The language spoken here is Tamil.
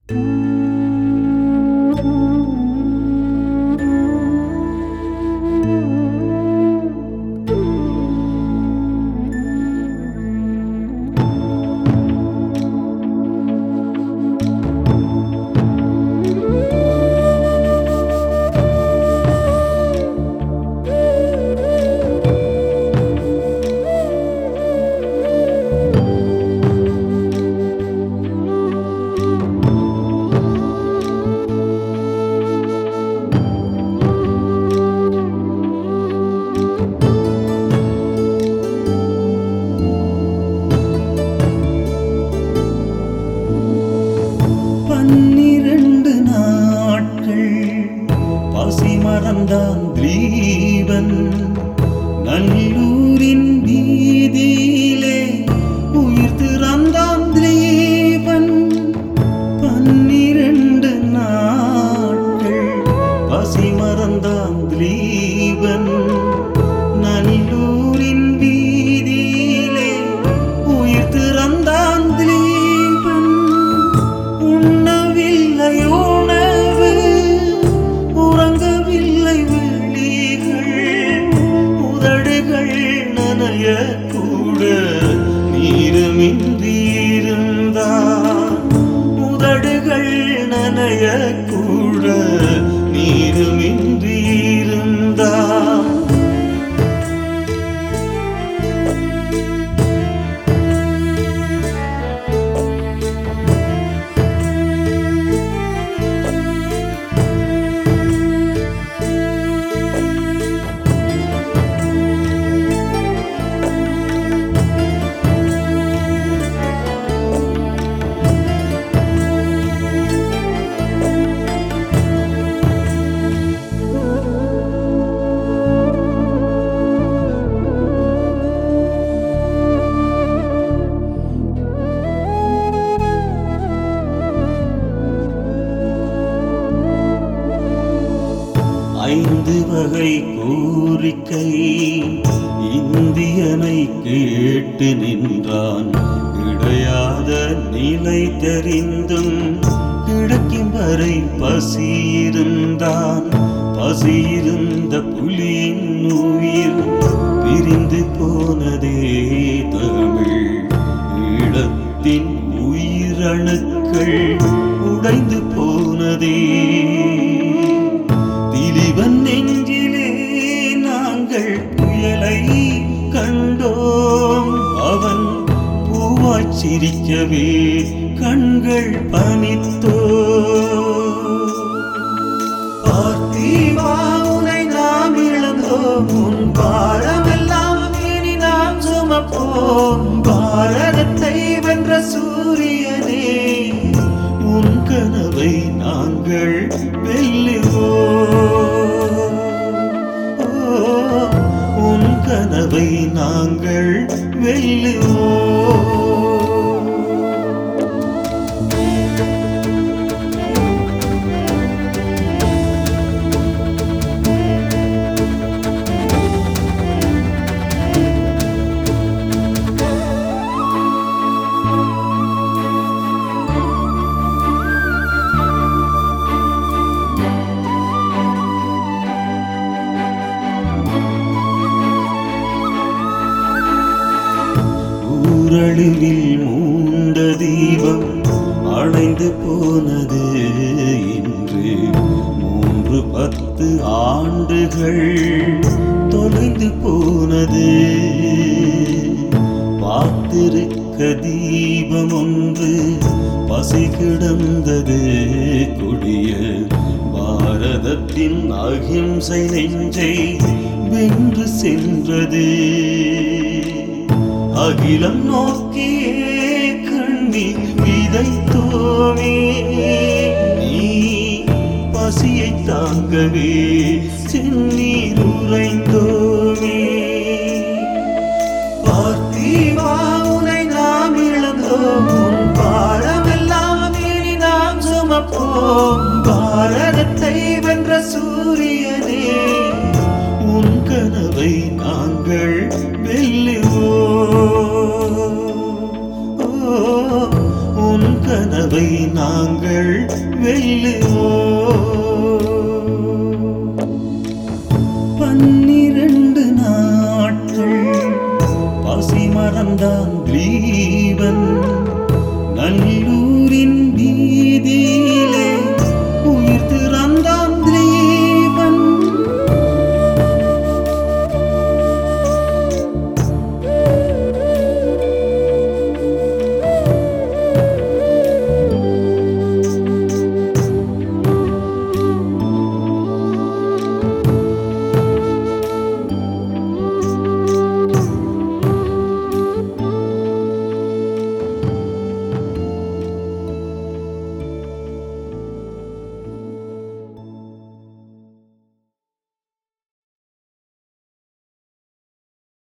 பன்னிரண்டு நாட்கள் பசி மறந்தான் திலீபன் நல்லூரின் வீதியிலே உயிர் திறந்தான் திலீபன் பன்னிரண்டு நாட்கள் பசி மறந்தான் திலீபன் நல்லூரின் வீதியிலே உயிர் திறந்தான் திலீபன் உண்ணவில்லை உணவு உறங்கவில்லை விழிகள் உதடுகள் நனைய கூட நீருமின்றி இருந்தார் உதடுகள் நனைய கூட நீருமின்றி இருந்தார் ஐந்து வகை கோரிக்கை இந்தியனை கேட்டு நின்றான் கிடையாத நிலை தெரிந்தும் கிடக்கும் வரை பசியிருந்தான் பசியிருந்த புலியின் உயிர் பிரிந்து போனதே தமிழ் ஈழத்தின் உயிரணுக்கள் உடைந்து போனதே திலிவன் நெஞ்சிலே நாங்கள் புயலை கண்டோம் அவன் பூவாய் சிரிக்கவே கண்கள் பனித்தோ பார்த்திவா உனை நாம் இழந்தோம் உன் பாரமெல்லாம் இனி நாம் சுமப்போம் பாரதத்தை வென்ற சூரியனே உன் கனவை நாங்கள் வெல்லுவோம் ஓ, உன் கனவை நாங்கள் வெல்லுவோம் ஊரழிவில் மூண்ட தீபம் அணைந்து போனது இன்று மூன்று பத்து ஆண்டுகள் தொலைந்து போனது பார்த்திருக்க தீபம் ஒன்று பசி கிடந்தது கொடிய பாரதத்தின் அகிம்சை நெஞ்சை வென்று சென்றது அகிலம் நோக்கியே கண்ணீர் விதைத்தோமே நீ பசியை தாங்கவே செந்நீர் உறைந்தோமே பார்த்திவா உனை நாம் இழந்தோம் உன் பாரமெல்லாம் இனி நாம் சுமப்போம் பாரதத்தை வென்ற சூரியனே உன் கனவை நாங்கள் வெல்லுவோம் ஓ, உன் கனவை நாங்கள் வெல்லுவோம் பன்னிரண்டு நாட்கள் பசி மறந்தான் கிரீவன் நல்ல